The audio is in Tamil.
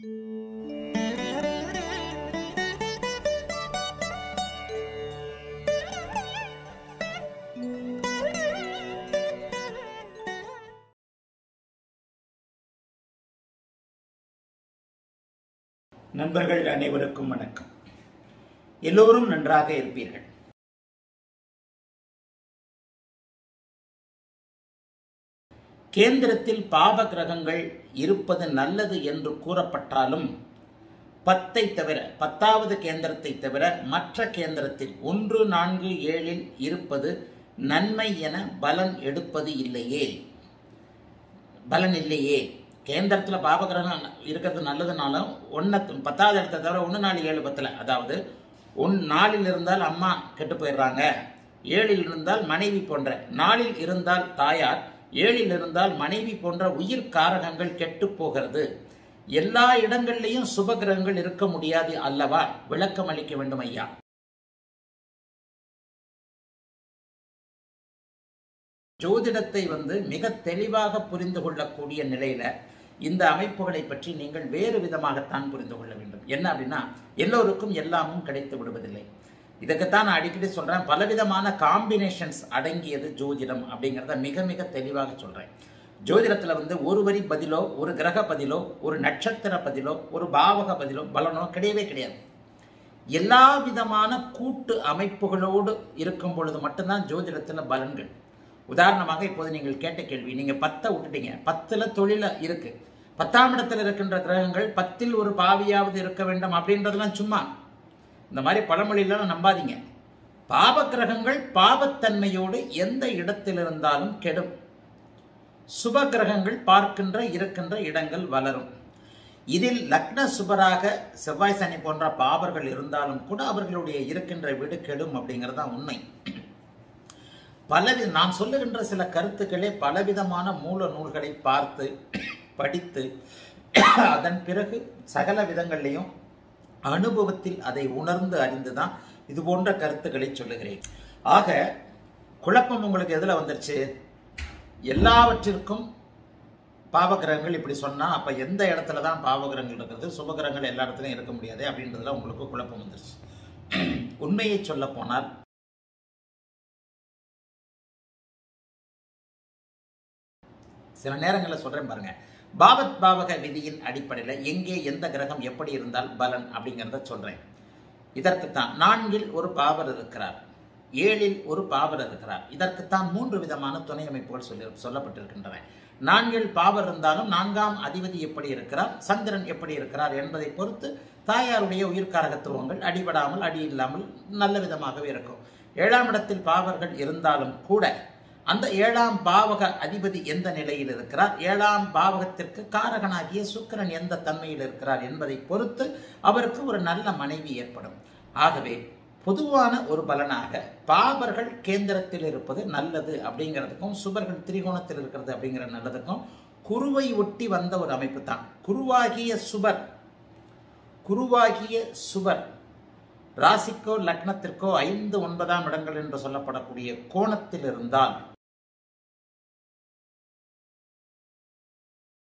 நண்பர்கள் அனைவருக்கும் வணக்கம் எல்லோரும் நன்றாக இருப்பீர்கள் கேந்திரத்தில் பாப கிரகங்கள் இருப்பது நல்லது என்று கூறப்பட்டாலும் பத்தை தவிர பத்தாவது கேந்திரத்தை தவிர மற்ற கேந்திரத்தில் ஒன்று நான்கு ஏழில் இருப்பது நன்மை என பலன் எடுப்பது இல்லையே பலன் இல்லையே கேந்திரத்தில் பாபகிரகம் இருக்கிறது நல்லதுனாலும் ஒன்று பத்தாவது இடத்தை தவிர ஒன்று நாலு ஏழு பத்தில் அதாவது ஒன் நாலில் இருந்தால் அம்மா கெட்டு போயிடுறாங்க ஏழில் இருந்தால் மனைவி போன்ற நாளில் இருந்தால் தாயார் ஏழில் இருந்தால் மனைவி போன்ற உயிர் காரகங்கள் கெட்டு போகிறது எல்லா இடங்கள்லையும் சுபகிரகங்கள் இருக்க முடியாது அல்லவா விளக்கம் அளிக்க வேண்டும் ஐயா ஜோதிடத்தை வந்து மிக தெளிவாக புரிந்து கொள்ளக்கூடிய நிலையில இந்த அமைப்புகளை பற்றி நீங்கள் வேறு விதமாகத்தான் புரிந்து கொள்ள வேண்டும் என்ன அப்படின்னா எல்லோருக்கும் எல்லாமும் கிடைத்து விடுவதில்லை இதுக்குத்தான் நான் அடிக்கடி சொல்றேன் பலவிதமான காம்பினேஷன்ஸ் அடங்கியது ஜோதிடம் அப்படிங்கிறத மிக மிக தெளிவாக சொல்றேன் ஜோதிடத்துல வந்து ஒரு வரி பதிலோ ஒரு கிரக பதிலோ ஒரு நட்சத்திர பதிலோ ஒரு பாவக பதிலோ பலனோ கிடையவே கிடையாது எல்லா விதமான கூட்டு அமைப்புகளோடு இருக்கும் பொழுது மட்டும்தான் ஜோதிடத்துல பலன்கள் உதாரணமாக இப்போது நீங்கள் கேட்ட கேள்வி நீங்க பத்தை விட்டுட்டீங்க பத்துல தொழில இருக்கு பத்தாம் இடத்துல இருக்கின்ற கிரகங்கள் பத்தில் ஒரு பாவியாவது இருக்க வேண்டும் அப்படின்றதெல்லாம் சும்மா இந்த மாதிரி பழமொழியெல்லாம் நம்பாதீங்க பாவ கிரகங்கள் பாவத்தன்மையோடு எந்த இடத்தில் இருந்தாலும் கெடும் சுப கிரகங்கள் பார்க்கின்ற இருக்கின்ற இடங்கள் வளரும் இதில் லக்ன சுபராக செவ்வாய் சனி போன்ற பாவர்கள் இருந்தாலும் கூட அவர்களுடைய இருக்கின்ற வீடு கெடும் அப்படிங்கிறது தான் உண்மை பலவி நான் சொல்லுகின்ற சில கருத்துக்களே பலவிதமான மூல நூல்களை பார்த்து படித்து அதன் பிறகு சகல விதங்கள்லையும் அனுபவத்தில் அதை உணர்ந்து அறிந்துதான் இது போன்ற கருத்துக்களை சொல்லுகிறேன் ஆக குழப்பம் உங்களுக்கு எதுல வந்துருச்சு எல்லாவற்றிற்கும் பாவகிரகங்கள் இப்படி சொன்னா அப்ப எந்த இடத்துல தான் பாவகிரகங்கள் இருக்கிறது சுபகிரகங்கள் எல்லா இடத்துலையும் இருக்க முடியாது அப்படின்றதுல உங்களுக்கு குழப்பம் வந்துருச்சு உண்மையை சொல்ல போனால் சில நேரங்களில் சொல்றேன் பாருங்க பாவத் பாவக விதியின் அடிப்படையில் எங்கே எந்த கிரகம் எப்படி இருந்தால் பலன் அப்படிங்கிறத சொல்றேன் இதற்குத்தான் நான்கில் ஒரு பாவர் இருக்கிறார் ஏழில் ஒரு பாவர் இருக்கிறார் இதற்குத்தான் மூன்று விதமான துணை அமைப்புகள் சொல்லி சொல்லப்பட்டிருக்கின்றன நான்கில் பாவர் இருந்தாலும் நான்காம் அதிபதி எப்படி இருக்கிறார் சந்திரன் எப்படி இருக்கிறார் என்பதை பொறுத்து தாயாருடைய உயிர்காரகத்துவங்கள் அடிபடாமல் அடி இல்லாமல் நல்ல விதமாகவே இருக்கும் ஏழாம் இடத்தில் பாவர்கள் இருந்தாலும் கூட அந்த ஏழாம் பாவக அதிபதி எந்த நிலையில் இருக்கிறார் ஏழாம் பாவகத்திற்கு காரகனாகிய சுக்கிரன் எந்த தன்மையில் இருக்கிறார் என்பதை பொறுத்து அவருக்கு ஒரு நல்ல மனைவி ஏற்படும் ஆகவே பொதுவான ஒரு பலனாக பாபர்கள் கேந்திரத்தில் இருப்பது நல்லது அப்படிங்கிறதுக்கும் சுபர்கள் திரிகோணத்தில் இருக்கிறது அப்படிங்கிற நல்லதுக்கும் குருவை ஒட்டி வந்த ஒரு அமைப்பு தான் குருவாகிய சுபர் குருவாகிய சுபர் ராசிக்கோ லக்னத்திற்கோ ஐந்து ஒன்பதாம் இடங்கள் என்று சொல்லப்படக்கூடிய கோணத்தில் இருந்தால்